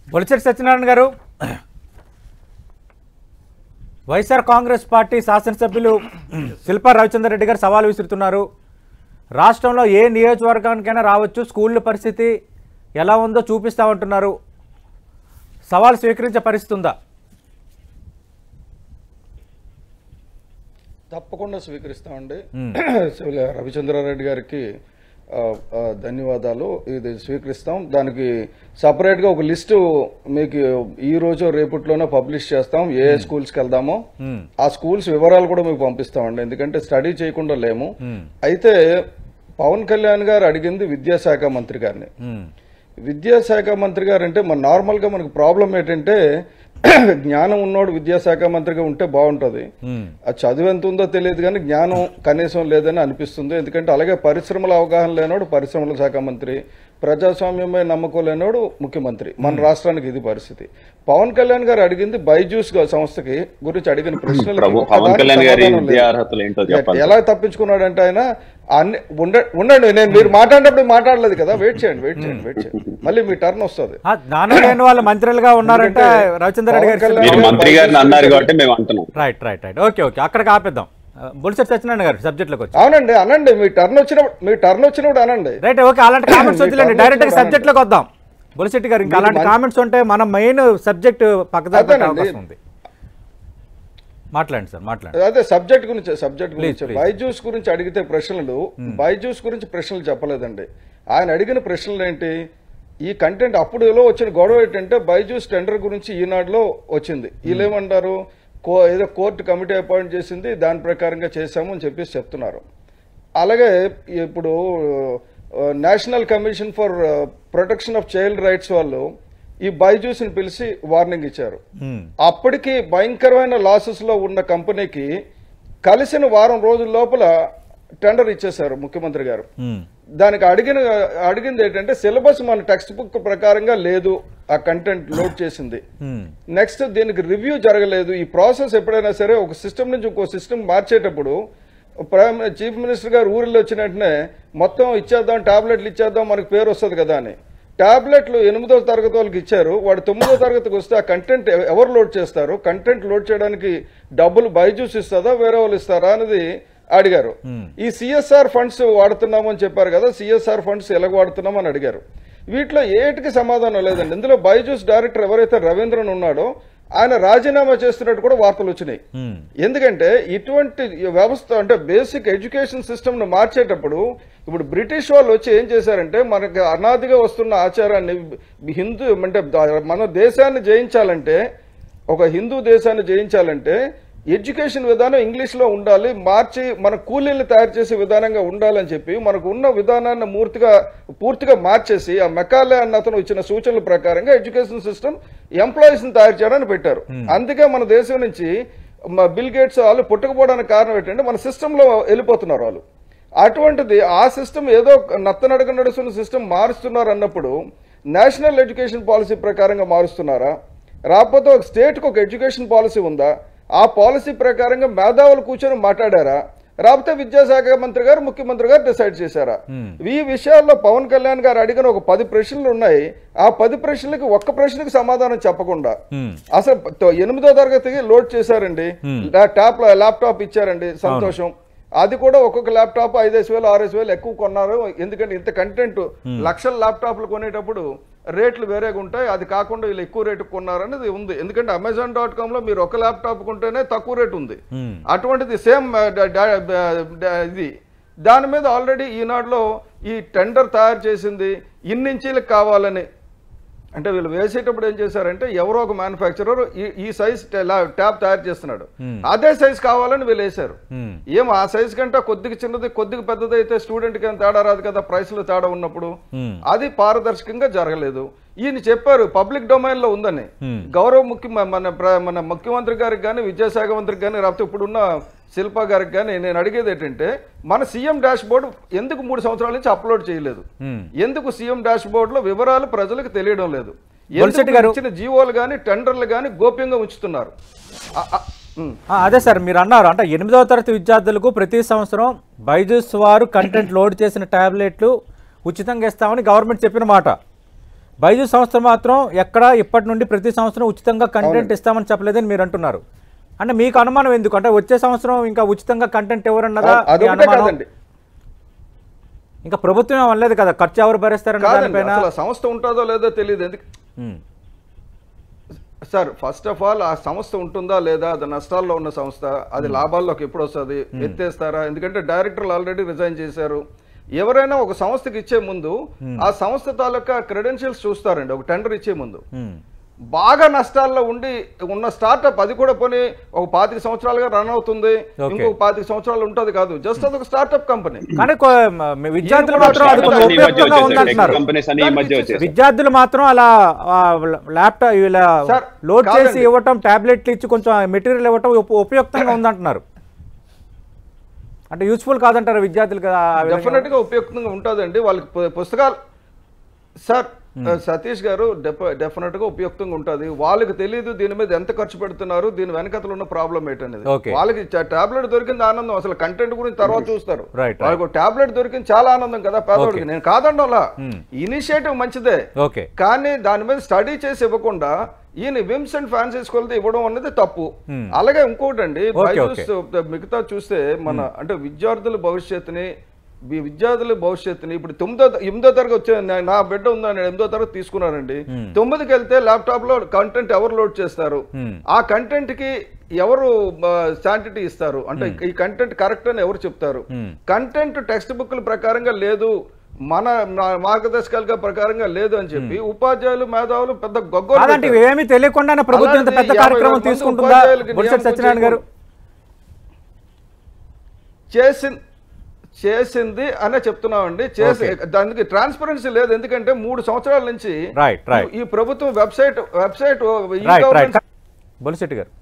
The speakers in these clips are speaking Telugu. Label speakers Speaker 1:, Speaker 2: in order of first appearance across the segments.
Speaker 1: బొలిచెట్టి సత్యనారాయణ గారు వైఎస్ఆర్ కాంగ్రెస్ పార్టీ శాసనసభ్యులు శిల్పా రవిచంద్ర రెడ్డి గారు సవాల్ విసురుతున్నారు రాష్ట్రంలో ఏ నియోజకవర్గానికైనా రావచ్చు స్కూళ్ళ పరిస్థితి ఎలా ఉందో చూపిస్తామంటున్నారు సవాల్ స్వీకరించే పరిస్థితి ఉందా
Speaker 2: తప్పకుండా స్వీకరిస్తామండి
Speaker 1: మ్మ్.
Speaker 2: శివల రవిచంద్రారెడ్డి గారికి ఆ, ఆ, ధన్యవాదాలు ఇది స్వీకరిస్తాం దానికి సపరేట్ గా ఒక లిస్టు మీకు ఈ రోజు రేపట్లోనే పబ్లిష్ చేస్తాం ఏ ఏ స్కూల్స్ కి వెళ్దామో
Speaker 1: మ్మ్.
Speaker 2: ఆ స్కూల్స్ వివరాలు కూడా మీకు పంపిస్తామండి ఎందుకంటే స్టడీ చేయకుండా లేము
Speaker 1: మ్మ్.
Speaker 2: అయితే పవన్ కళ్యాణ్ గారు అడిగింది విద్యాశాఖ మంత్రి గారిని
Speaker 1: మ్మ్.
Speaker 2: విద్యాశాఖ మంత్రి గారు అంటే మన నార్మల్ గా మనకు ప్రాబ్లం ఏంటంటే జ్ఞానం ఉన్నోడు విద్యాశాఖ మంత్రిగా ఉంటే బాగుంటది
Speaker 1: మ్మ్.
Speaker 2: ఆ చదువు ఎంత ఉందో తెలియదు కానీ జ్ఞానం కనీసం లేదని అనిపిస్తుంది ఎందుకంటే అలాగే పరిశ్రమల అవగాహన లేనోడు పరిశ్రమల శాఖ మంత్రి ప్రజాస్వామ్యమై నమ్మకం లేనోడు ముఖ్యమంత్రి మన రాష్ట్రానికి ఇది పరిస్థితి పవన్ కళ్యాణ్ గారు అడిగింది బైజూస్ గా సంస్థకి గురించి అడిగిన ప్రశ్నలు
Speaker 3: ప్రభు పవన్ కళ్యాణ్ గారి విద్యా అర్హతలు ఏంటో చెప్పాలి
Speaker 2: ఎలా తప్పించుకున్నాడంటే ఆయన అన్ని ఉండ- ఉండండి నేను మీరు మాట్లాడినప్పుడు మాట్లాడలేదు కదా వెయిట్ చేయండి వెయిట్ చేయండి వెయిట్ చేయండి మళ్ళీ మీ టర్న్ వస్తుంది
Speaker 1: ఆ, జ్ఞానం లేని వాళ్ళు మంత్రులుగా ఉన్నారంటే
Speaker 2: ఎందుకంటే
Speaker 1: రవిచంద్ర రెడ్డి
Speaker 2: పవన్
Speaker 1: గారు
Speaker 2: కళ్యాణ్
Speaker 3: మీరు మంత్రి గారిని అన్నారు కాబట్టి మేము అంటున్నాం
Speaker 1: right right right okay okay అక్కడికి ఆపేద్దాం బొలిచెట్టి సత్యనారాయణ గారు సబ్జెక్ట్లోకి వచ్చి
Speaker 2: అవునండి అనండి మీ టర్న్ వచ్చినప్పుడు మీ టర్న్ వచ్చినప్పుడు అనండి
Speaker 1: రైట్ ఓకే అలాంటి కామెంట్స్ వద్దులేండి
Speaker 2: మీరు
Speaker 1: డైరెక్ట్ గా
Speaker 2: కామెంట్స్
Speaker 1: సబ్జెక్ట్ లోకి వద్దాం బొలిశెట్టి గారు ఇంకా అలాంటి కామెంట్స్ ఉంటే మనం మెయిన్ సబ్జెక్ట్ పక్కదారి పెట్టే
Speaker 2: అదేనండి.
Speaker 1: అవకాశం ఉంది మాట్లాడండి సార్ మాట్లాడండి
Speaker 2: అదే సబ్జెక్ట్ గురించి సబ్జెక్ట్
Speaker 1: Please,
Speaker 2: గురించి
Speaker 1: please.
Speaker 2: బైజూస్ గురించి అడిగితే ప్రశ్నలు బైజూస్ గురించి ప్రశ్నలు చెప్పలేదండి ఆయన అడిగిన ప్రశ్నలు ఏంటి ఈ కంటెంట్ అప్పుడులో వచ్చిన గొడవ ఏంటంటే బైజూస్ టెండర్ గురించి ఈనాడులో వచ్చింది వీళ్ళేమంటారు కో ఏదో కోర్టు కమిటీ అపాయింట్ చేసింది దాని ప్రకారంగా చేశాము అని చెప్పేసి చెప్తున్నారు అలాగే ఇప్పుడు national commission for protection of child rights వాళ్ళు ఈ బైజూస్ని పిలిచి వార్నింగ్ ఇచ్చారు
Speaker 1: మ్మ్.
Speaker 2: అప్పటికి భయంకరమైన లాసెస్ లో ఉన్న కంపెనీకి కలిసిన వారం రోజుల లోపల టెండర్ ఇచ్చేశారు ముఖ్యమంత్రి గారు
Speaker 1: మ్మ్.
Speaker 2: దానికి అడిగిన అడిగింది ఏంటంటే సిలబస్ మన టెక్స్ట్ బుక్ ప్రకారంగా లేదు ఆ కంటెంట్ లోడ్ చేసింది
Speaker 1: మ్మ్.
Speaker 2: నెక్స్ట్ దీనికి రివ్యూ జరగలేదు ఈ ప్రాసెస్ ఎప్పుడైనా సరే ఒక సిస్టమ్ నుంచి ఇంకో సిస్టమ్ మార్చేటప్పుడు ప్రైమ్ చీఫ్ మినిస్టర్ గారు ఊరిలో వచ్చిన వెంటనే మొత్తం ఇచ్చేద్దాం టాబ్లెట్లు ఇచ్చేద్దాం మనకు పేరు వస్తుంది కదా అని టాబ్లెట్లు ఎనిమిదో తరగతి వాళ్ళకి ఇచ్చారు వాడు తొమ్మిదో తరగతికి వస్తే ఆ కంటెంట్ ఎవ- ఎవరు లోడ్ చేస్తారు కంటెంట్ లోడ్ చేయడానికి డబ్బులు బైజూస్ ఇస్తుందా వేరే వాళ్ళు ఇస్తారా అనేది అడిగారు ఈ సిఎస్ఆర్ ఫండ్స్ వాడుతున్నాము అని చెప్పారు కదా సిఎస్ఆర్ ఫండ్స్ ఎలాగ వాడుతున్నాం అని అడిగారు వీటిలో ఏటికి సమాధానం లేదండి ఇందులో బైజూస్ డైరెక్టర్ ఎవరైతే రవీంద్రన్ ఉన్నాడో ఆయన రాజీనామా చేస్తున్నట్టు కూడా వార్తలు వచ్చినాయి
Speaker 1: మ్మ్.
Speaker 2: ఎందుకంటే ఇటువంటి వ్యవస్థ అంటే బేసిక్ ఎడ్యుకేషన్ సిస్టమ్ ను మార్చేటప్పుడు ఇప్పుడు బ్రిటిష్ వాళ్ళు వచ్చి ఏం చేశారంటే మనకి అనాదిగా వస్తున్న ఆచారాన్ని హిందూ అంటే మన దేశాన్ని జయించాలంటే ఒక హిందూ దేశాన్ని జయించాలంటే ఎడ్యుకేషన్ విధానం ఇంగ్లీష్ లో ఉండాలి మార్చి మన కూలీలు తయారు చేసే విధానంగా ఉండాలని చెప్పి మనకు ఉన్న విధానాన్ని పూర్తిగా పూర్తిగా మార్చేసి ఆ మెకాలే అన్న అతను ఇచ్చిన సూచనల ప్రకారంగా ఎడ్యుకేషన్ సిస్టమ్ ఎంప్లాయీస్ ని తయారు చేయడానికి పెట్టారు అందుకే మన దేశం నుంచి మ- బిల్ గేట్స్ వాళ్ళు పుట్టకపోవడానికి కారణం ఏంటంటే మన సిస్టమ్ లో వెళ్ళిపోతున్నారు వాళ్ళు అటువంటిది ఆ సిస్టమ్ ఏదో నత్తనడక నడుస్తున్న సిస్టమ్ మారుస్తున్నారు అన్నప్పుడు నేషనల్ ఎడ్యుకేషన్ పాలసీ ప్రకారంగా మారుస్తున్నారా రాకపోతే ఒక స్టేట్కి ఒక ఎడ్యుకేషన్ పాలసీ ఉందా ఆ పాలసీ ప్రకారంగా మేధావులు కూర్చొని మాట్లాడారా రాకపోతే విద్యాశాఖ మంత్రి గారు ముఖ్యమంత్రి గారు డిసైడ్ చేశారా ఈ విషయాల్లో పవన్ కళ్యాణ్ గారు అడిగిన ఒక పది ప్రశ్నలు ఉన్నాయి ఆ పది ప్రశ్నలకి ఒక్క ప్రశ్నకి సమాధానం చెప్పకుండా
Speaker 1: మ్మ్.
Speaker 2: అసలు తో- ఎనిమిదో తరగతికి లోడ్ చేశారండి ట్యాప్ ల్యాప్టాప్ ఇచ్చారండి సంతోషం అది కూడా ఒక్కొక్క ల్యాప్టాప్ ఐదేసి వేలు ఆరేసి వేలు ఎక్కువ కొన్నారు ఎందుకంటే ఇంత కంటెంట్ లక్షల ల్యాప్టాప్లు కొనేటప్పుడు రేట్లు వేరేగా ఉంటాయి అది కాకుండా వీళ్ళు ఎక్కువ రేటు కొన్నారనేది ఉంది ఎందుకంటే అమెజాన్ డాట్ కామ్ లో మీరు ఒక ల్యాప్టాప్ కొంటేనే తక్కువ రేటు ఉంది
Speaker 1: మ్మ్.
Speaker 2: అటువంటిది సేమ్ ఇది దాని మీద ఆల్రెడీ ఈనాడులో ఈ టెండర్ తయారు చేసింది ఇన్నించీలకు కావాలని అంటే వీళ్ళు వేసేటప్పుడు ఏం చేశారంటే ఎవరో ఒక మ్యానుఫ్యాక్చరర్ ఈ ఈ సైజ్ ట్యాబ్ తయారు చేస్తున్నాడు అదే సైజ్ కావాలని వీళ్ళు వేశారు
Speaker 1: మ్మ్.
Speaker 2: ఏం ఆ సైజ్ కంటే కొద్దిగా చిన్నది కొద్దిగా పెద్దది అయితే స్టూడెంట్కి ఏం తేడా రాదు కదా ప్రైస్లో తేడా ఉన్నప్పుడు
Speaker 1: మ్మ్.
Speaker 2: అది పారదర్శకంగా జరగలేదు ఈయన చెప్పారు పబ్లిక్ డొమైన్ లో ఉందని
Speaker 1: Hmm.
Speaker 2: గౌరవ ముఖ్య మన ప్ర- మన ముఖ్యమంత్రి గారికి కానీ విద్యాశాఖ మంత్రికి కానీ లేకపోతే ఇప్పుడున్న శిల్ప గారికి కానీ నేను అడిగేది ఏంటంటే మన సీఎం డాష్ బోర్డు ఎందుకు మూడు సంవత్సరాల నుంచి అప్లోడ్ చేయలేదు
Speaker 1: మ్మ్.
Speaker 2: ఎందుకు సీఎం డాష్ బోర్డు లో వివరాలు ప్రజలకు తెలియడం లేదు
Speaker 1: బొలిశెట్టి
Speaker 2: ఎందుకు
Speaker 1: గారు-
Speaker 2: ఇచ్చిన జీవోలు కానీ టెండర్లు కానీ గోప్యంగా ఉంచుతున్నారు ఆ- ఆ- ఉమ్.
Speaker 1: ఆ, అదే సార్ మీరు అన్నారు అంటే ఎనిమిదవ తరగతి విద్యార్థులకు ప్రతి సంవత్సరం బైజూస్ వారు కంటెంట్ లోడ్ చేసిన టాబ్లెట్లు ఉచితంగా ఇస్తామని గవర్నమెంట్ చెప్పిన మాట బైజూస్ సంస్థ మాత్రం ఎక్కడ ఇప్పటి నుండి ప్రతి సంవత్సరం ఉచితంగా కంటెంట్ ఇస్తామని చెప్పలేదని మీరు అంటున్నారు అంటే మీకు అనుమానం ఎందుకు అంటే వచ్చే సంవత్సరం ఇంకా ఉచితంగా కంటెంట్ ఎవరన్నదా మీ
Speaker 2: అదొకటే
Speaker 1: అనుమానం?
Speaker 2: కాదండి
Speaker 1: ఇంకా ప్రభుత్వం ఏం అనలేదు కదా ఖర్చు ఎవరు భరిస్తారన్న
Speaker 2: కాదండి
Speaker 1: దానిపైన
Speaker 2: అసలు ఆ సంస్థ ఉంటుందో లేదో తెలియదు ఎందుకు
Speaker 1: um,
Speaker 2: sir first of all ఆ సంస్థ ఉంటుందా లేదా అది నష్టాల్లో ఉన్న సంస్థ అది లాభాల్లోకి ఎప్పుడు వస్తుంది ఎత్తేస్తారా ఎందుకంటే డైరెక్టర్లు ఆల్రెడీ రిజైన్ చేశారు ఎవరైనా ఒక సంస్థకి ఇచ్చే ముందు ఆ సంస్థ తాలూకా క్రెడెన్షియల్స్ చూస్తారండి ఒక టెండర్ ఇచ్చే ముందు
Speaker 1: ఉమ్,
Speaker 2: బాగా నష్టాల్లో ఉండి ఉన్న స్టార్ట్అప్ అది కూడా పోనీ ఒక పాతిక సంవత్సరాలుగా రన్ అవుతుంది
Speaker 1: Okay.
Speaker 2: ఇంకొక పాతిక సంవత్సరాలు ఉంటది కాదు జస్ట్ అది ఒక స్టార్ట్అప్ కంపెనీ
Speaker 1: కానీ కొ- మ- మీ విద్యార్థులు మాత్రం అది కొంచెం
Speaker 3: ఈ మధ్య
Speaker 1: ఉపయుక్తంగా
Speaker 3: వచ్చేసాయి.
Speaker 1: ఉందంటున్నారు
Speaker 3: టెక్ కంపెనీస్ అని ఈ మధ్య వచ్చేసాయి
Speaker 1: విద్యార్థులు మాత్రం అలా ఆ, ల్యాప్టాప్ ఇలా
Speaker 2: సార్,
Speaker 1: లోడ్ చేసి
Speaker 2: కాదండి.
Speaker 1: ఇవ్వటం టాబ్లెట్లు ఇచ్చి కొంచెం మెటీరియల్ ఇవ్వటం ఉప- ఉపయుక్తంగా ఉందంటున్నారు అంటే యూస్ఫుల్ కాదంటారు విద్యార్థులు కదా ఆ విధంగా?
Speaker 2: డెఫినెట్ గా ఉపయుక్తంగా ఉంటుందండి వాళ్ళకి పు- పుస్తకాలు సార్ సతీష్ గారు డెఫినెట్ గా ఉపయుక్తంగా ఉంటుంది వాళ్ళకి తెలియదు దీని మీద ఎంత ఖర్చు పెడుతున్నారు దీని వెనకతలు ఉన్న ప్రాబ్లం ఏంటనేది
Speaker 1: Okay.
Speaker 2: వాళ్ళకి టాబ్లెట్ దొరికింది ఆనందం అసలు కంటెంట్ గురించి తర్వాత చూస్తారు
Speaker 1: Right, right.
Speaker 2: వాళ్ళకి టాబ్లెట్ దొరికింది చాలా ఆనందం కదా పేదవాడికి నేను కాదండంలా ఇనిషియేటివ్ మంచిదే
Speaker 1: ఓకే
Speaker 2: కానీ దాని మీద స్టడీ చేసి ఇవ్వకుండా ఈయన విమ్స్ అండ్ ఫ్యాన్సీస్ కొలితే ఇవ్వడం అనేది తప్పు అలాగే ఇంకోటి అండి
Speaker 1: Okay,
Speaker 2: బైజూస్ మిగతా చూస్తే మన అంటే విద్యార్థుల భవిష్యత్తుని వి- విద్యార్థుల భవిష్యత్తుని ఇప్పుడు తొమ్మిదో ఎనిమిదో తరగతి వచ్చే నా- నా బిడ్డ ఉందని ఎనిమిదో తరగతి తీసుకున్నానండి తొమ్మిదికి వెళ్తే ల్యాప్టాప్ లో కంటెంట్ ఎవరు లోడ్ చేస్తారు ఆ కంటెంట్ కి ఎవరు శాంటిటీ ఇస్తారు అంటే ఈ కంటెంట్ కరెక్ట్ అని ఎవరు చెప్తారు కంటెంట్ టెక్స్ట్ బుక్ల ప్రకారంగా లేదు మన నా- మార్గదర్శకాలుగా ప్రకారంగా లేదు అని చెప్పి ఉపాధ్యాయులు మేధావులు పెద్ద గొగ్గోలు
Speaker 1: కాదంటే
Speaker 2: పెట్టారు.
Speaker 1: ఇవేమీ తెలియకుండానే ప్రభుత్వం ఇంత పెద్ద
Speaker 2: అలాంటిది
Speaker 1: కార్యక్రమం
Speaker 2: యాభై మంది
Speaker 1: తీసుకుంటుందా
Speaker 2: ఉపాధ్యాయులకి
Speaker 1: బొత్స
Speaker 2: నియామకం
Speaker 1: సత్యనారాయణ గారు
Speaker 2: చేసింది చేసింది అనే చెప్తున్నామండి చేసి దానికి ట్రాన్స్పరెన్సీ లేదు ఎందుకంటే మూడు సంవత్సరాల నుంచి
Speaker 1: Right, right.
Speaker 2: ఈ ప్రభుత్వం వెబ్సైట్ వెబ్సైట్ ఈ
Speaker 1: రైట్
Speaker 2: గవర్నమెంట్
Speaker 1: రైట్ బొలిశెట్టి గారు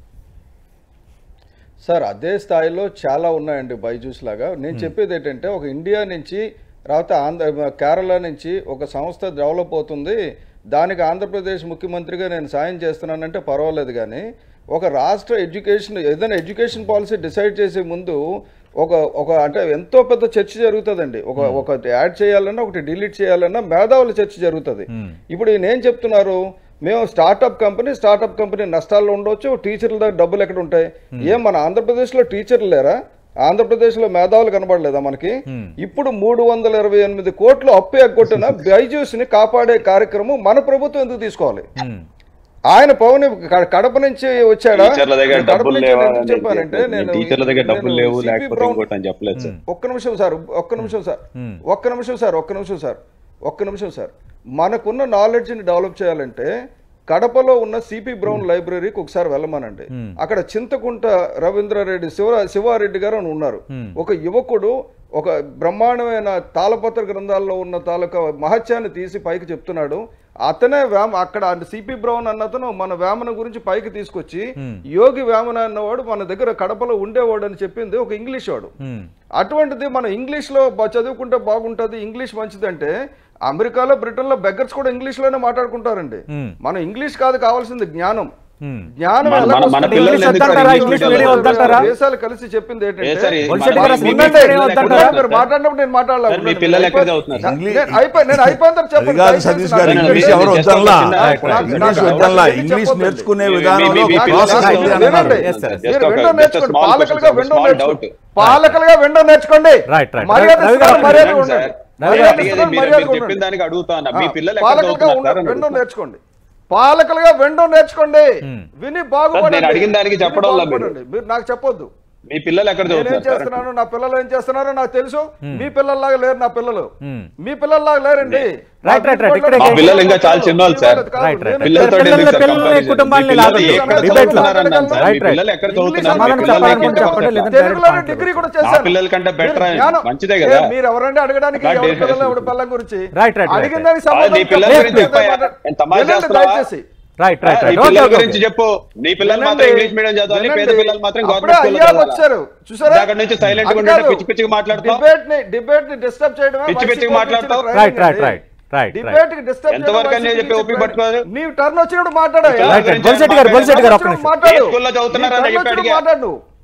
Speaker 2: సార్ అదే స్థాయిలో చాలా ఉన్నాయండి బైజూస్ లాగా నేను చెప్పేది ఏంటంటే ఒక ఇండియా నుంచి తర్వాత ఆంధ్ర కేరళ నుంచి ఒక సంస్థ డెవలప్ అవుతుంది దానికి ఆంధ్రప్రదేశ్ ముఖ్యమంత్రిగా నేను సాయం చేస్తున్నానంటే పర్వాలేదు కానీ ఒక రాష్ట్ర ఎడ్యుకేషన్ ఏదైనా ఎడ్యుకేషన్ పాలసీ డిసైడ్ చేసే ముందు ఒక ఒక అంటే ఎంతో పెద్ద చర్చ జరుగుతుందండి ఒక ఒక యాడ్ చేయాలన్నా ఒకటి డిలీట్ చేయాలన్నా మేధావుల చర్చ జరుగుతుంది ఇప్పుడు ఈయన ఏం చెప్తున్నారు మేము స్టార్టప్ కంపెనీ స్టార్టప్ కంపెనీ నష్టాల్లో ఉండొచ్చు టీచర్ల దగ్గర డబ్బులు ఎక్కడ ఉంటాయి ఏం మన ఆంధ్రప్రదేశ్లో టీచర్లు లేరా ఆంధ్రప్రదేశ్లో మేధావులు కనబడలేదా మనకి ఇప్పుడు మూడు వందల ఇరవై ఎనిమిది కోట్లు అప్పు ఎగ్గొట్టిన బైజూస్ ని కాపాడే కార్యక్రమం మన ప్రభుత్వం ఎందుకు తీసుకోవాలి
Speaker 1: ఉమ్,
Speaker 2: ఆయన పవన్ క- కడప నుంచి వచ్చాడా
Speaker 3: టీచర్ల దగ్గర
Speaker 2: నేను కడప
Speaker 3: డబ్బులు
Speaker 2: నుంచి
Speaker 3: లేవా
Speaker 2: ఎందుకు
Speaker 3: అని
Speaker 2: చెప్పానంటే
Speaker 3: చెప్పి,
Speaker 2: నేను
Speaker 3: టీచర్ల దగ్గర డబ్బులు
Speaker 2: నేను
Speaker 3: లేవు
Speaker 2: CP
Speaker 3: లేకపోతే
Speaker 2: బ్రౌన్-
Speaker 3: ఇంకోటి అని చెప్పలేదు సార్
Speaker 2: ఒక్క నిమిషం సార్ ఒక్క నిమిషం సార్ ఒక్క నిమిషం సార్ ఒక్క నిమిషం సార్ ఒక్క నిమిషం సార్ మనకున్న నాలెడ్జ్ని డెవలప్ చేయాలంటే కడపలో ఉన్న సిపి బ్రౌన్ లైబ్రరీకి ఒకసారి వెళ్ళమనండి అక్కడ చింతకుంట రవీంద్రారెడ్డి శివ శివారెడ్డి గారు అని ఉన్నారు ఒక యువకుడు ఒక బ్రహ్మాండమైన తాళపత్ర గ్రంథాల్లో ఉన్న తాలూకా మహత్యాన్ని తీసి పైకి చెప్తున్నాడు అతనే వేమ అక్కడ సిపి బ్రౌన్ అన్నతను మన వేమన గురించి పైకి తీసుకొచ్చి యోగి వేమన అన్నవాడు మన దగ్గర కడపలో ఉండేవాడు అని చెప్పింది ఒక ఇంగ్లీష్ వాడు
Speaker 1: ఉమ్,
Speaker 2: అటువంటిది మన ఇంగ్లీష్లో బ- చదువుకుంటే బాగుంటుంది ఇంగ్లీష్ మంచిదంటే అమెరికాలో బ్రిటన్లో బెగ్గర్స్ కూడా ఇంగ్లీష్లోనే మాట్లాడుకుంటారండి
Speaker 1: ఉమ్,
Speaker 2: మన ఇంగ్లీష్ కాదు కావాల్సింది జ్ఞానం
Speaker 1: ఉమ్.
Speaker 2: జ్ఞానం
Speaker 3: మన-
Speaker 2: ఎలా
Speaker 3: మన- మన
Speaker 2: వస్తుంది?
Speaker 3: పిల్లలు
Speaker 1: ఇంగ్లీష్
Speaker 3: ఎందుకు
Speaker 1: వద్దంటారా?
Speaker 3: ఇంగ్లీష్
Speaker 1: ఇంగ్లీష్
Speaker 3: మీడియం
Speaker 1: మీడియం వద్దంటారా?
Speaker 2: దేశాలు కలిసి చెప్పింది
Speaker 3: ఏ
Speaker 2: ఏంటంటే
Speaker 3: సార్, ఈ-
Speaker 1: బొలిశెట్టి
Speaker 3: మన-
Speaker 1: గారు
Speaker 3: మీ-
Speaker 1: అసలు
Speaker 3: మీ
Speaker 1: ఇంగ్లీష్
Speaker 3: పిల్లలు
Speaker 1: మీడియం
Speaker 3: ఎక్కడ
Speaker 1: వద్దంటారా?
Speaker 2: మీరు మాట్లాడినప్పుడు నేను మాట్లాడాలి
Speaker 3: సార్, మీ పిల్లలు ఎక్కడ చదువుతున్నారు సార్?
Speaker 2: నేను అయిపోయి నేను అయిపోయిన తర్వాత చెప్పండి
Speaker 4: అది కాదు
Speaker 2: దయచేసి
Speaker 4: సతీష్
Speaker 2: నాకు
Speaker 4: గారు
Speaker 3: నేను
Speaker 4: ఇంగ్లీష్
Speaker 3: మీరు
Speaker 4: ఎవరు
Speaker 3: just ఒక
Speaker 4: వద్దల్లా
Speaker 3: చిన్న-
Speaker 2: నాకు- నాకు-
Speaker 4: ఇంగ్లీష్
Speaker 2: నాకు-
Speaker 4: వద్దల్లా
Speaker 2: నాకు
Speaker 4: ఇంగ్లీష్
Speaker 2: చెప్పొద్దండి.
Speaker 4: నేర్చుకునే
Speaker 3: మీ- మీ-
Speaker 4: విధానంలో
Speaker 3: మీ- మీ
Speaker 4: ఒక
Speaker 3: పిల్లలు
Speaker 4: ప్రాసెస్
Speaker 3: just
Speaker 4: ఉంది
Speaker 3: ఒక-
Speaker 4: అన్నారు.
Speaker 2: వినండి.
Speaker 1: Yes, sir.
Speaker 3: Just
Speaker 2: మీరు
Speaker 3: ఒక-
Speaker 2: విండో
Speaker 3: just a
Speaker 2: నేర్చుకోండి
Speaker 3: small
Speaker 2: పాలకులుగా
Speaker 3: question,
Speaker 2: విండో
Speaker 3: small
Speaker 2: నేర్చుకోండి
Speaker 3: doubt.
Speaker 2: పాలకులుగా విండో నేర్చుకోండి
Speaker 1: Right, right.
Speaker 2: మర్యాద
Speaker 1: రవి గారు
Speaker 2: ఇస్తున్నారు, మర్యాద
Speaker 3: వినండి
Speaker 2: ఉండండి.
Speaker 3: సార్.
Speaker 1: రవి
Speaker 2: మర్యాద
Speaker 1: గారు
Speaker 3: అడిగేది
Speaker 2: ఇస్తున్నారు,
Speaker 3: మీరు-
Speaker 2: మర్యాద
Speaker 3: మీరు చెప్పిన
Speaker 2: ఉండండి.
Speaker 3: దానికి అడుగుతాను మీ
Speaker 2: ఆ,
Speaker 3: పిల్లలు ఎక్కడ
Speaker 2: పాలకులుగా
Speaker 3: చదువుతున్నారు
Speaker 2: ఉండ-
Speaker 3: సార్ అని
Speaker 2: విండో
Speaker 3: అడుగుతున్నా.
Speaker 2: నేర్చుకోండి పాలకులుగా విండో నేర్చుకోండి విని బాగుపడండి
Speaker 3: నేను అడిగిన దానికి
Speaker 2: విని
Speaker 3: చెప్పడం వల్ల మీరు.
Speaker 2: బాగుపడండి. మీరు నాకు చెప్పొద్దు
Speaker 3: మీ పిల్లలు ఎక్కడ
Speaker 2: నేనేం
Speaker 3: చదువుతున్నారు సార్
Speaker 2: చేస్తున్నాను నా పిల్లలు ఏం చేస్తున్నారో నాకు తెలుసు మీ పిల్లల్లాగా లేరు నా పిల్లలు
Speaker 1: Hmm.
Speaker 2: మీ పిల్లల్లాగా లేరండి
Speaker 1: Right, right, right. ఇక్కడ-
Speaker 3: మా పిల్లలు ఇంకా చాలా చిన్నోళ్ళు సార్.
Speaker 1: Right, right.
Speaker 3: పిల్లలతో
Speaker 1: పిల్లల-
Speaker 3: ఎందుకు సార్
Speaker 1: పిల్లల్ని,
Speaker 3: comparison?
Speaker 1: కుటుంబాన్ని
Speaker 3: మీ పిల్లలు
Speaker 1: లాగొద్దు.
Speaker 3: ఎక్కడ
Speaker 1: Debate లో.
Speaker 3: చదువుతున్నారు అన్నాను సార్.
Speaker 1: Right,
Speaker 3: మీ
Speaker 1: right.
Speaker 3: పిల్లలు ఎక్కడ
Speaker 2: ఇంగ్లీష్
Speaker 3: చదువుతున్నారు?
Speaker 1: సమాధానం
Speaker 3: మీ పిల్లలు
Speaker 1: చెప్పాలనుకుంటే
Speaker 3: ఎక్కడ
Speaker 1: చెప్పండి,
Speaker 3: చదువుతున్నారు?
Speaker 1: లేదంటే
Speaker 2: తెలుగులోనే
Speaker 1: direct
Speaker 2: డిగ్రీ కూడా
Speaker 1: point.
Speaker 3: నా
Speaker 2: చేశాను
Speaker 3: పిల్లల కంటే better
Speaker 2: మీరు
Speaker 3: ఆయన.
Speaker 2: జ్ఞానం.
Speaker 3: మంచిదే కదా?
Speaker 2: ఏ, మీరు ఎవరండి అడగడానికి
Speaker 3: అట్లా
Speaker 2: ఎవరి
Speaker 3: డే-
Speaker 2: పిల్లలు ఎవరి పిల్లల గురించి
Speaker 1: Right, right, right,
Speaker 2: అడిగిన
Speaker 1: right.
Speaker 2: దానికి
Speaker 3: ఆ,
Speaker 2: సమాధానం
Speaker 3: నీ పిల్లల
Speaker 2: చెప్పండి.
Speaker 3: గురించి చెప్పయ్యా. ఎంత తమాషా
Speaker 2: వినండి
Speaker 3: చేస్తున్నావా?
Speaker 2: దయచేసి.
Speaker 1: రైట్
Speaker 3: ఆ,
Speaker 1: రైట్
Speaker 3: నీ
Speaker 1: రైట్
Speaker 3: పిల్లల
Speaker 1: ఓకే
Speaker 3: గురించి చెప్పు నీ పిల్లలు మాత్రం
Speaker 2: వినండి.
Speaker 3: ఇంగ్లీష్ మీడియం చదవాలి పేద
Speaker 2: వినండి.
Speaker 3: పిల్లలు మాత్రం
Speaker 2: అప్పుడే
Speaker 3: గవర్నమెంట్ స్కూల్లో
Speaker 2: అయ్యాలు
Speaker 3: చదవాలి
Speaker 2: వచ్చారు చూసారా
Speaker 3: అక్కడి నుంచి silent గా
Speaker 2: అది
Speaker 3: ఉండండి,
Speaker 2: కాదు.
Speaker 3: పిచ్చి పిచ్చిగా మాట్లాడతావు.
Speaker 2: డిబేట్ ని డిబేట్ ని డిస్టర్బ్ చేయడమే
Speaker 3: పిచ్చి
Speaker 2: వైసీపీ
Speaker 3: పిచ్చిగా
Speaker 2: ఇచ్చిన
Speaker 3: మాట్లాడతావు.
Speaker 2: ట్రైనింగ్
Speaker 1: Right, right,
Speaker 2: అండి.
Speaker 1: right, right,
Speaker 2: డిబేట్ కి డిస్టర్బ్
Speaker 3: ఎంతవరకు అని చెప్పి ఓపిక పట్టుకోదు?
Speaker 2: నీ టర్న్ వచ్చినప్పుడు మాట్లాడు
Speaker 3: పిల్లల
Speaker 1: Right, right.
Speaker 3: గురించి
Speaker 1: బొలిశెట్టి గారు,
Speaker 3: మాట్లాడు.
Speaker 1: బొలిశెట్టి గారు, ఒక్క
Speaker 2: వచ్చినప్పుడు
Speaker 1: నిమిషం.
Speaker 2: మాట్లాడు.
Speaker 3: ఏ స్కూల్లో చదువుతున్నారని
Speaker 2: నీ turn
Speaker 3: చెప్పి
Speaker 2: వచ్చినప్పుడు
Speaker 3: అడిగా.
Speaker 2: మాట్లాడు నువ్వు.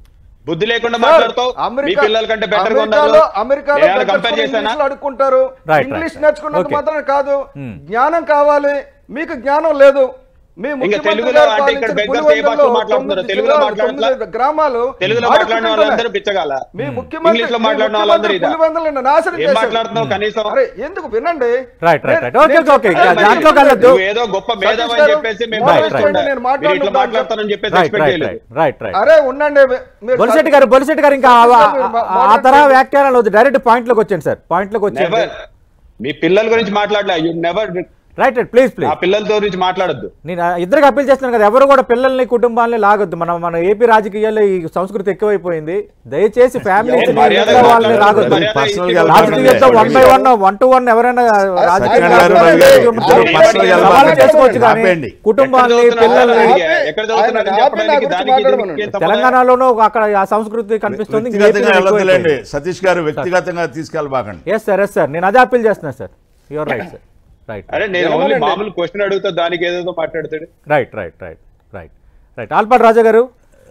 Speaker 3: బుద్ధి లేకుండా
Speaker 2: సార్,
Speaker 3: మాట్లాడతావు మీ
Speaker 2: అమెరికా
Speaker 3: పిల్లల కంటే బెటర్ గా ఉన్నారు
Speaker 2: అమెరికాలో అమెరికాలో
Speaker 3: నేను కంపేర్
Speaker 2: పెద్దలు
Speaker 3: చేశానా
Speaker 2: ఇంగ్లీష్లో అడుక్కుంటారు
Speaker 1: Right,
Speaker 2: ఇంగ్లీష్
Speaker 1: right.
Speaker 2: నేర్చుకున్నంత
Speaker 1: Okay.
Speaker 2: మాత్రమే కాదు
Speaker 1: Hmm.
Speaker 2: జ్ఞానం కావాలి మీకు జ్ఞానం లేదు మీ ముఖ్యమంత్రి
Speaker 3: తెలుగులో
Speaker 2: గారు
Speaker 3: అంటే ఇక్కడ
Speaker 2: పాలించిన
Speaker 3: beggars ఏ భాషలో
Speaker 2: పులివెందులలో
Speaker 3: మాట్లాడుతున్నారు?
Speaker 2: తొమ్మిది
Speaker 3: తెలుగులో
Speaker 2: జిల్లాలు,
Speaker 3: మాట్లాడట్లా?
Speaker 2: తొమ్మిది గ్రామాలు
Speaker 3: తెలుగులో మాట్లాడిన
Speaker 2: అడుక్కుంటున్నాయి.
Speaker 3: వాళ్ళందరూ బిచ్చగాల
Speaker 2: మీ ముఖ్యమంత్రి
Speaker 3: ఇంగ్లీష్ లో
Speaker 2: మీ
Speaker 3: మాట్లాడిన
Speaker 2: ముఖ్యమంత్రి
Speaker 3: వాళ్ళందరూ ఇదా
Speaker 2: పులివెందులను నాశనం
Speaker 3: ఏం
Speaker 2: చేశారు.
Speaker 3: మాట్లాడుతున్నావు కనీసం
Speaker 2: అరే ఎందుకు వినండి
Speaker 1: రైట్ రైట్ రైట్
Speaker 2: నేను-
Speaker 1: ఓకే
Speaker 2: నేను
Speaker 1: ఓకే
Speaker 2: చెప్పేది
Speaker 1: దాంట్లో కలద్దు
Speaker 3: నువ్వు ఏదో గొప్ప మేధావి అని
Speaker 2: గారు,
Speaker 3: చెప్పేసి మేము
Speaker 1: Right,
Speaker 3: భావిస్తుండే.
Speaker 1: right,
Speaker 2: నేను
Speaker 3: మీరు ఇట్లా
Speaker 2: మాట్లాడుతున్నాను.
Speaker 3: మాట్లాడతారని చెప్పేసి
Speaker 1: రైట్
Speaker 3: ఎక్స్పెక్ట్
Speaker 1: రైట్
Speaker 3: చేయలేదు
Speaker 1: రైట్ రైట్
Speaker 2: అరే ఉండండి మీరు
Speaker 1: బొలిశెట్టి గారు బొలిశెట్టి గారు ఇంకా ఆ- ఆ-
Speaker 2: మీరు
Speaker 1: ఆ- ఆ తరహా వ్యాఖ్యానాలు వద్దు డైరెక్ట్ పాయింట్ లోకి వచ్చాను సార్ పాయింట్ లోకి వచ్చాను
Speaker 3: నెవర్ మీ పిల్లల గురించి మాట్లాడలే you never
Speaker 1: right right please please
Speaker 3: ఆ పిల్లలతో గురించి మాట్లాడద్దు
Speaker 1: నేను ఇద్దరికి అప్పీల్ చేస్తున్నాను కదా ఎవరు కూడా పిల్లల్ని కుటుంబాలని లాగొద్దు మన మన ఏపీ రాజకీయాల్లో ఈ సంస్కృతి ఎక్కువైపోయింది దయచేసి ఫ్యామిలీస్
Speaker 3: ఎవరు మర్యాద
Speaker 1: వాళ్ళని రాగొద్దు
Speaker 3: మర్యాద
Speaker 4: personal
Speaker 3: ఇచ్చి
Speaker 4: గా
Speaker 1: రాజకీయాలతో
Speaker 4: మాట్లాడండి.
Speaker 1: One by one one two one ఎవరైనా రాజకీయ
Speaker 2: సత్యనారాయణ
Speaker 1: నాయకులు
Speaker 2: రవి గారు,
Speaker 1: ముఖ్యమంత్రులు
Speaker 3: మీరు personal గా
Speaker 1: సవాలు
Speaker 3: మాట్లాడండి.
Speaker 1: చేసుకోవచ్చు కానీ
Speaker 4: ఆపేయండి.
Speaker 1: కుటుంబాన్ని
Speaker 3: ఎక్కడ చదువుతున్నారు?
Speaker 1: పిల్లల్ని
Speaker 3: ఆయన ఎక్కడ చదువుతున్నారని
Speaker 2: ఆయన
Speaker 3: చెప్పడానికి
Speaker 2: ఆపి నా
Speaker 3: దానికి
Speaker 2: గురించి
Speaker 3: దీనికి ఏం సంబంధం?
Speaker 1: తెలంగాణలోనూ అక్కడ ఆ సంస్కృతి కనిపిస్తుంది ఇంక
Speaker 4: వ్యక్తిగతంగా
Speaker 1: ఏపీలో
Speaker 4: వెళ్ళొద్దులేండి
Speaker 1: ఎక్కువైపోయింది.
Speaker 4: సతీష్ గారు వ్యక్తిగతంగా తీసుకెళ్ళబాకండి
Speaker 1: ఎస్ సార్ ఎస్ సార్ నేను అదే అప్పీల్ చేస్తున్నా sir your right sir right
Speaker 3: అరే నేను ఓన్లీ
Speaker 2: ఏమనండి?
Speaker 3: మామూలు క్వశ్చన్ అడుగుతా దానికి ఏదేదో మాట్లాడతాడు
Speaker 1: right right right right right Alapati Raja గారు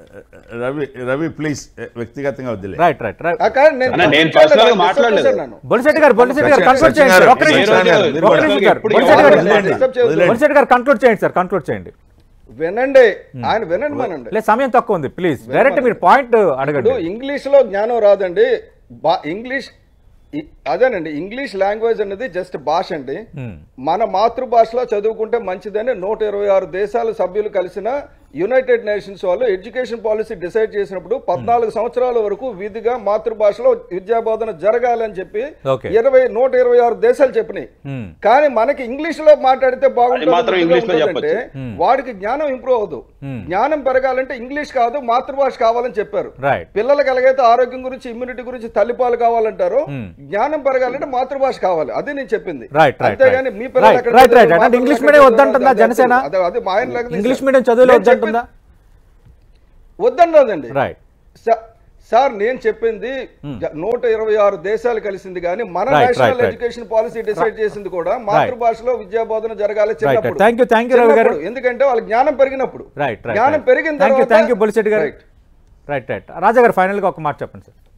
Speaker 4: రవి రవి ప్లీజ్ వ్యక్తిగతంగా వద్దులే
Speaker 1: రైట్ రైట్ రైట్
Speaker 2: ఆ కాదు, నేను
Speaker 3: అన్న, నేను
Speaker 2: కూర్చోండి,
Speaker 3: personal గా
Speaker 2: నాకు
Speaker 3: మాట్లాడలేదు.
Speaker 2: disturb చేశాను నన్ను.
Speaker 1: బొలిశెట్టి గారు బొలిశెట్టి గారు కన్క్లూడ్ చేయండి సార్ ఒక్క నిమిషం
Speaker 4: సత్యనారాయణ గారు,
Speaker 3: మీరు
Speaker 1: ఒక్క నిమిషం సార్
Speaker 3: ఎప్పుడు
Speaker 1: బొలిశెట్టి గారు
Speaker 3: ఎవరు
Speaker 2: disturb చేయొద్దు.
Speaker 4: వదిలేండి.
Speaker 1: బొలిశెట్టి గారు కన్క్లూడ్ చేయండి సార్ కన్క్లూడ్ చేయండి
Speaker 2: వినండి ఆయన వినండి మనండి
Speaker 1: లేదు సమయం తక్కువ ఉంది ప్లీజ్ డైరెక్ట్ మీరు పాయింట్ అడగండి
Speaker 2: ఇప్పుడు ఇంగ్లీష్ లో జ్ఞానం రాదండి బా- ఇంగ్లీష్ ఇ- అదేనండి ఇంగ్లీష్ లాంగ్వేజ్ అనేది జస్ట్ భాష అండి
Speaker 1: Hmm.
Speaker 2: మన మాతృభాషలో చదువుకుంటే మంచిదని నూట ఇరవై ఆరు దేశాల సభ్యులు కలిసిన యునైటెడ్ నేషన్స్ వాళ్ళు ఎడ్యుకేషన్ పాలసీ డిసైడ్ చేసినప్పుడు పద్నాలుగు సంవత్సరాల వరకు విధిగా మాతృభాషలో విద్యా బోధన జరగాలని చెప్పి
Speaker 1: Okay.
Speaker 2: ఇరవై నూట ఇరవై ఆరు దేశాలు చెప్పినాయి
Speaker 1: Hmm.
Speaker 2: కానీ మనకి ఇంగ్లీష్ లో మాట్లాడితే బాగుంటుంది
Speaker 3: మాత్రం
Speaker 2: ముద్దుగా
Speaker 3: ఇంగ్లీష్ లో
Speaker 2: ఉంటుందంటే
Speaker 1: Hmm.
Speaker 2: వాడికి జ్ఞానం ఇంప్రూవ్ అవ్వదు
Speaker 1: Hmm.
Speaker 2: జ్ఞానం పెరగాలంటే ఇంగ్లీష్ కాదు మాతృభాష కావాలని చెప్పారు
Speaker 1: రైట్
Speaker 2: పిల్లలకు ఎలాగైతే ఆరోగ్యం గురించి ఇమ్యూనిటీ గురించి తల్లిపాలు కావాలంటారు
Speaker 1: Hmm.
Speaker 2: జ్ఞానం పెరగాలంటే మాతృభాష కావాలి అది నేను చెప్పింది
Speaker 1: రైట్ రైట్
Speaker 2: అంతేగాని మీ పిల్లలు
Speaker 1: రైట్
Speaker 2: ఎక్కడ
Speaker 1: రైట్ రైట్
Speaker 2: చదివారు,
Speaker 1: అంటే
Speaker 2: మా
Speaker 1: ఇంగ్లీష్
Speaker 2: పిల్లలు
Speaker 1: మీడియం
Speaker 2: ఎక్కడ
Speaker 1: వద్దంటుందా
Speaker 2: చదివారు,
Speaker 1: జనసేన
Speaker 2: అదే అదే మా ఆయన లాగా
Speaker 1: ఇంగ్లీష్
Speaker 2: తీశారు.
Speaker 1: మీడియం చదువులో
Speaker 2: నేను
Speaker 1: వద్దంటుందా
Speaker 2: చెప్పింది- వద్దన్నదండి
Speaker 1: రైట్
Speaker 2: స- సార్ నేను చెప్పింది జ- నూట ఇరవై ఆరు దేశాలు కలిసింది కానీ మన
Speaker 1: Right, right,
Speaker 2: national
Speaker 1: right.
Speaker 2: Education policy decide చేసింది కూడా మాతృభాషలో విద్యా బోధన జరగాలి చిన్నప్పుడు
Speaker 1: Thank you, thank you, Ravi గారు.
Speaker 2: చిన్నప్పుడు. ఎందుకంటే వాళ్ళ జ్ఞానం పెరిగినప్పుడు
Speaker 1: రైట్ రైట్
Speaker 2: జ్ఞానం పెరిగిన
Speaker 1: థ్యాంక్ యూ
Speaker 2: తర్వాత
Speaker 1: థ్యాంక్ యూ బొలిశెట్టి గారు
Speaker 2: Right.
Speaker 1: రైట్ రైట్ రాజా గారు ఫైనల్గా ఒక మాట చెప్పండి సార్